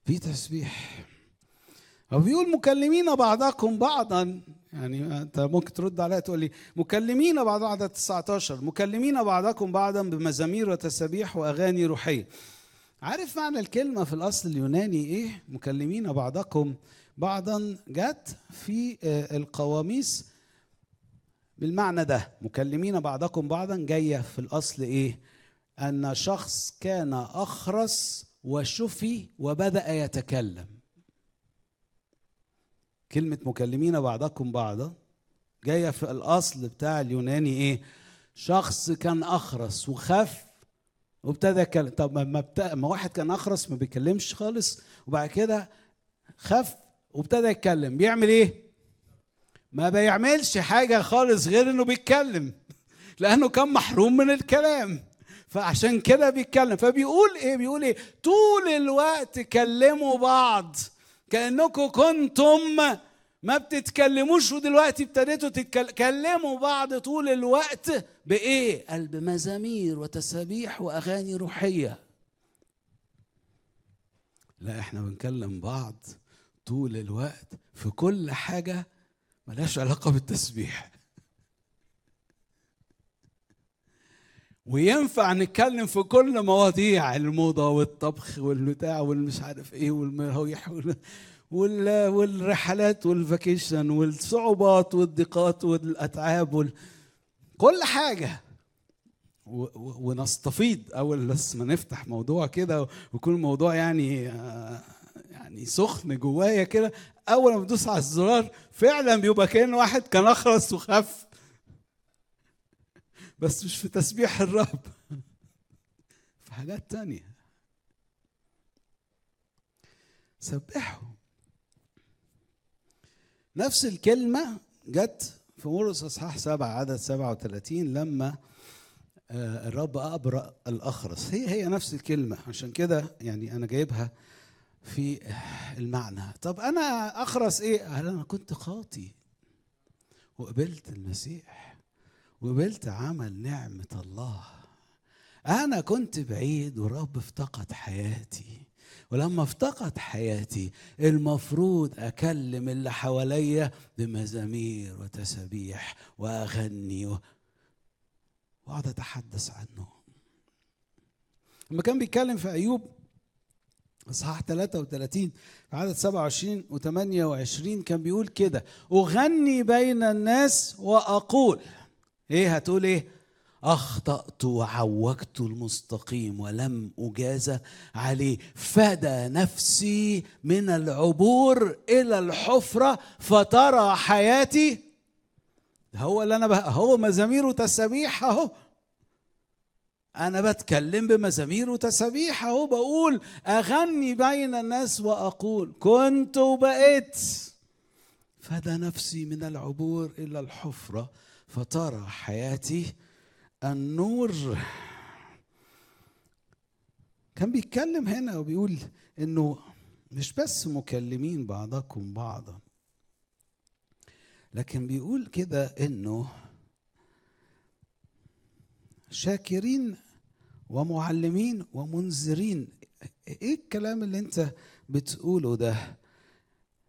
في تسبيح هو بيقول مكلمين بعضكم بعضا يعني انت ممكن ترد عليا تقول لي مكلمين بعض عدد 19 مكلمين بعضكم بعضا بمزامير وتسابيح واغاني روحيه عارف معنى الكلمه في الاصل اليوناني ايه مكلمين بعضكم بعضا جت في آه، القواميس بالمعنى ده مكلمين بعضكم بعضا جايه في الاصل ايه ان شخص كان اخرس وشفي وبدا يتكلم كلمه مكلمين بعضكم بعضا جايه في الاصل بتاع اليوناني ايه شخص كان اخرس وخف وابتدى يتكلم طب ما ما, بتا... ما واحد كان اخرس ما بيتكلمش خالص وبعد كده خف وابتدى يتكلم بيعمل ايه ما بيعملش حاجه خالص غير انه بيتكلم لانه كان محروم من الكلام فعشان كده بيتكلم فبيقول ايه بيقول ايه طول الوقت كلموا بعض كانكم كنتم ما بتتكلموش ودلوقتي ابتديتوا تتكلموا بعض طول الوقت بايه قال بمزامير وتسابيح واغاني روحيه لا احنا بنكلم بعض طول الوقت في كل حاجه ملهاش علاقه بالتسبيح وينفع نتكلم في كل مواضيع الموضة والطبخ والبتاع والمش عارف ايه والمراويح وال... وال... والرحلات والفاكيشن والصعوبات والضيقات والاتعاب وال... كل حاجة و... و... ونستفيض اول بس ما نفتح موضوع كده ويكون الموضوع يعني آه، يعني سخن جوايا كده اول ما بدوس على الزرار فعلا بيبقى كان واحد كان اخرس وخف بس مش في تسبيح الرب في حاجات تانية سبحوا نفس الكلمة جت في مرقس اصحاح سبعة عدد 37 لما آه، الرب أبرأ الأخرس هي هي نفس الكلمة عشان كده يعني أنا جايبها في المعنى طب أنا أخرس إيه؟ قال أنا كنت خاطي وقبلت المسيح وقبلت عمل نعمة الله أنا كنت بعيد والرب افتقد حياتي ولما افتقد حياتي المفروض أكلم اللي حواليا بمزامير وتسابيح وأغني و... وأقعد أتحدث عنه لما كان بيتكلم في أيوب اصحاح 33 في عدد 27 و 28 كان بيقول كده اغني بين الناس واقول ايه هتقول ايه اخطات وعوجت المستقيم ولم اجازى عليه فدى نفسي من العبور الى الحفره فترى حياتي هو اللي انا بقى هو مزامير وتسابيح اهو انا بتكلم بمزامير وتسابيح اهو بقول اغني بين الناس واقول كنت وبقيت فدى نفسي من العبور الى الحفره فترى حياتي النور كان بيتكلم هنا وبيقول انه مش بس مكلمين بعضكم بعضا لكن بيقول كده انه شاكرين ومعلمين ومنذرين ايه الكلام اللي انت بتقوله ده